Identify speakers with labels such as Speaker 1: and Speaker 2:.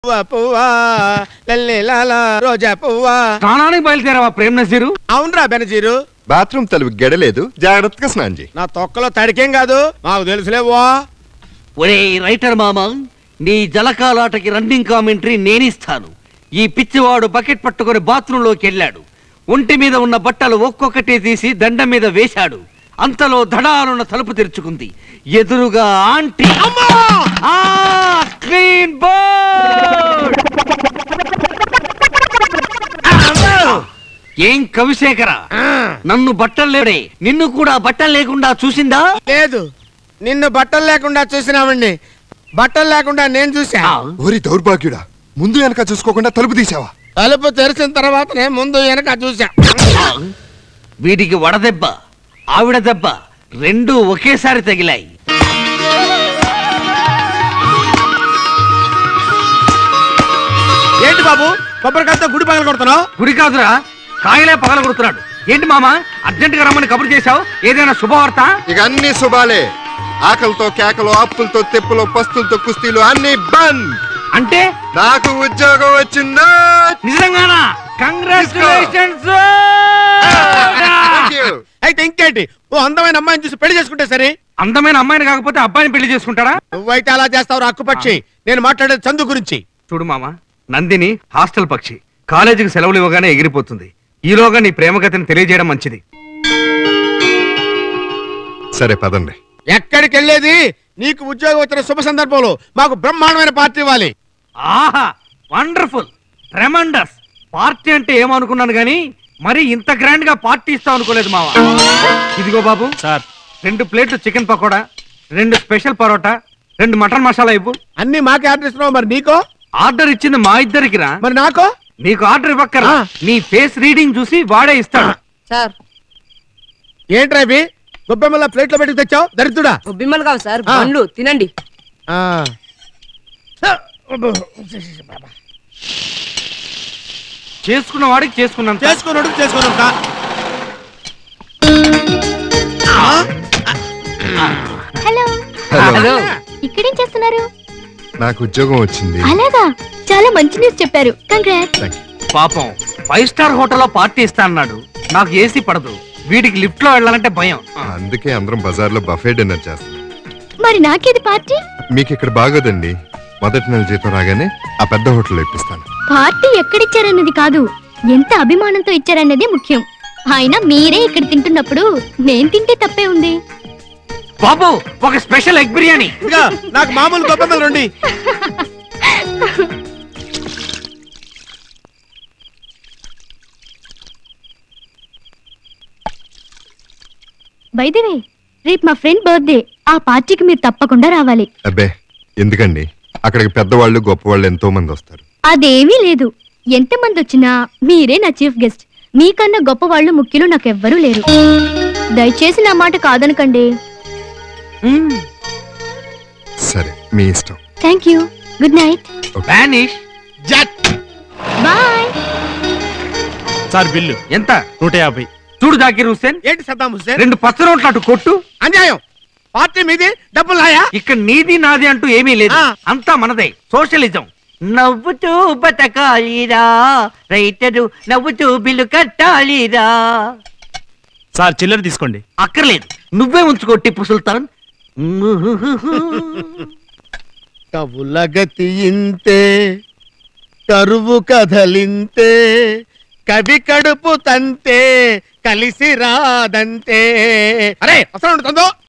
Speaker 1: పువ్వా పువ్వా లల్లి లాలా రోజా పువ్వా
Speaker 2: స్నానానికి బయలుదేరావా ప్రేమ్ నజీరు
Speaker 1: అవునరా బెనజీరు
Speaker 3: బాత్రూమ్ తలుపు గెడలేదు జాగ్రత్తగా స్నానం చేయి
Speaker 1: నా తొక్కలో తడికేం కాదు మాకు తెలుసులేవో
Speaker 4: ఒరే రైటర్ మామ నీ జలకాలాటకి రన్నింగ్ కామెంటరీ నేనిస్తాను ఈ పిచ్చివాడు బకెట్ పట్టుకొని బాత్రూంలోకి వెళ్ళాడు ఒంటి మీద ఉన్న బట్టలు ఒక్కొక్కటి తీసి దండం మీద వేశాడు అంతలో ధడాలున్న తలుపు తెరుచుకుంది ఎదురుగా ఆంటీ ఆ, క్లీన్ బోర్డ్! ఏం కవిశేఖర నన్ను బట్టలు లేడే నిన్ను కూడా బట్టలు లేకుండా చూసిందా
Speaker 1: లేదు నిన్ను బట్టలు లేకుండా చూసినామండి బట్టలు లేకుండా నేను చూసా
Speaker 4: ఆ,
Speaker 3: ఓరి దౌర్భాగ్యుడా ముందు వెనక చూసుకోకుండా తలుపు తీసావా
Speaker 1: తలుపు తెరిచిన తర్వాతనే ముందు వెనక చూసా
Speaker 4: వీడికి వడదెబ్బ ఆవిడ దెబ్బ రెండు ఒకేసారి తగిలాయి
Speaker 1: ఏంటి బాబు కొబ్బరికాయతో గుడి పగల కొడుతున్నావు
Speaker 2: గుడి కాదురా కాయలే పగల కొడుతున్నాడు ఏంటి మామ అర్జెంట్ గా రమ్మని కబురు చేశావు ఏదైనా శుభవార్త
Speaker 3: ఇక అన్ని శుభాలే ఆకలితో కేకలు అప్పులతో తెప్పులు పస్తులతో కుస్తీలు అన్ని బంద్
Speaker 2: అంటే
Speaker 3: నాకు ఉద్యోగం వచ్చిందా
Speaker 2: నిజంగానా కంగ్రాచులేషన్స్
Speaker 3: Thank you.
Speaker 1: అయితే ఇంకేంటి ఓ అందమైన అమ్మాయిని చూసి పెళ్లి చేసుకుంటే సరే
Speaker 2: అందమైన అమ్మాయిని కాకపోతే అబ్బాయిని పెళ్లి చేసుకుంటాడా
Speaker 1: నువ్వైతే అలా చేస్తావు అక్కుపక్షి నేను మాట్లాడేది చందు గురించి
Speaker 2: చూడు మామ నందిని హాస్టల్ పక్షి కాలేజీకి సెలవులు ఇవ్వగానే ఎగిరిపోతుంది ఈలోగా నీ ప్రేమ కథని తెలియజేయడం మంచిది
Speaker 3: సరే పదండి
Speaker 1: ఎక్కడికి వెళ్ళేది నీకు ఉద్యోగం వచ్చిన శుభ సందర్భంలో మాకు బ్రహ్మాండమైన పార్టీ ఇవ్వాలి
Speaker 2: ఆహా వండర్ఫుల్ ట్రెమండస్ పార్టీ అంటే ఏమనుకున్నాను గానీ మరి ఇంత గ్రాండ్ గా పార్టీ ఇస్తావు అనుకోలేదు మావ ఇదిగో బాబు
Speaker 1: సార్
Speaker 2: రెండు ప్లేట్లు చికెన్ పకోడా రెండు స్పెషల్ పరోటా రెండు మటన్ మసాలా ఇవ్వు
Speaker 1: అన్ని మాకే ఆర్డర్ ఇస్తున్నావు మరి నీకో
Speaker 2: ఆర్డర్ ఇచ్చింది మా ఇద్దరికి రా
Speaker 1: మరి నాకో
Speaker 2: నీకు ఆర్డర్ ఇవ్వక్కరా
Speaker 1: ఆ.
Speaker 2: నీ ఫేస్ రీడింగ్ చూసి వాడే ఇస్తాడు
Speaker 5: సార్
Speaker 1: ఏంట్రా ఇవి గొబ్బెమ్మల ప్లేట్లో పెట్టి తెచ్చావు దరిద్రుడా
Speaker 5: బిమ్మలు కావు సార్
Speaker 1: ఆ.
Speaker 5: బండ్లు తినండి
Speaker 1: ఆ.
Speaker 2: చేసుకున్న వాడికి చేసుకున్నాం
Speaker 1: చేసుకున్నాడు చేసుకున్నాం కా
Speaker 6: హలో
Speaker 3: హలో
Speaker 6: ఇక్కడేం చేస్తున్నారు
Speaker 3: నాకు ఉద్యోగం వచ్చింది
Speaker 6: అలాగా చాలా మంచి న్యూస్ చెప్పారు కంగ్రాట్స్
Speaker 3: Thank you.
Speaker 2: పాపం ఫైవ్ స్టార్ హోటల్లో పార్టీ ఇస్తా అన్నాడు నాకు ఏసీ పడదు వీడికి లిఫ్ట్ లో వెళ్ళాలంటే భయం
Speaker 3: అందుకే అందరం బజార్లో బఫే డిన్నర్ చేస్తాం
Speaker 6: మరి నాకేది పార్టీ
Speaker 3: మీకు ఇక్కడ బాగోదండి మొదటి నెల జీతం రాగానే ఆ పెద్ద హోటల్లో ఇప్పిస్తాను
Speaker 6: పార్టీ ఎక్కడిచ్చారన్నది కాదు ఎంత అభిమానంతో ఇచ్చారన్నది ముఖ్యం అయినా మీరే ఇక్కడ తింటున్నప్పుడు నేను తింటే తప్పే ఉంది
Speaker 2: బాబు ఒక స్పెషల్ ఎగ్ బిర్యానీ
Speaker 1: ఇదిగా నాకు మామూలు గొబ్బెమ్మలు రండి
Speaker 6: బైదివే రేపు మా ఫ్రెండ్ బర్త్డే ఆ పార్టీకి మీరు తప్పకుండా రావాలి
Speaker 3: అబ్బే ఎందుకండి అక్కడికి పెద్దవాళ్ళు గొప్పవాళ్ళు ఎంతో మంది వస్తారు
Speaker 6: అదేమీ లేదు ఎంతమంది వచ్చినా మీరే నా చీఫ్ గెస్ట్ మీకన్నా గొప్ప వాళ్ళు ముఖ్యులు నాకెవ్వరూ లేరు దయచేసి నా మాట కాదనకండి
Speaker 3: సరే మీ ఇష్టం
Speaker 6: thank you good night
Speaker 2: vanish
Speaker 1: జట్
Speaker 6: బాయ్
Speaker 1: సార్ బిల్లు
Speaker 2: ఎంత
Speaker 1: నూట యాభై
Speaker 2: చూడు జాకీర్ హుస్సేన్
Speaker 1: ఏంటి సద్దాం హుస్సేన్
Speaker 2: రెండు పచ్చ నోట్లు అటు కొట్టు
Speaker 1: అన్యాయం పార్టీ మీది డబ్బులు నాయా
Speaker 2: ఇక్కడ నీది నాది అంటూ ఏమీ లేదు
Speaker 1: ఆ.
Speaker 2: అంతా మనదే సోషలిజం
Speaker 4: నవ్వుతూ బతకాలిరా రైటరు నవ్వుతూ బిల్లు కట్టాలిరా
Speaker 1: సార్ చిల్లర తీసుకోండి
Speaker 4: అక్కర్లేదు నువ్వే ఉంచుకో టిప్పు సుల్తాన్
Speaker 1: కవుల గతి ఇంతే కరువు కదలింతే కవి కడుపు తంతే కలిసి రాదంతే అరే అసలు ఉంటుందో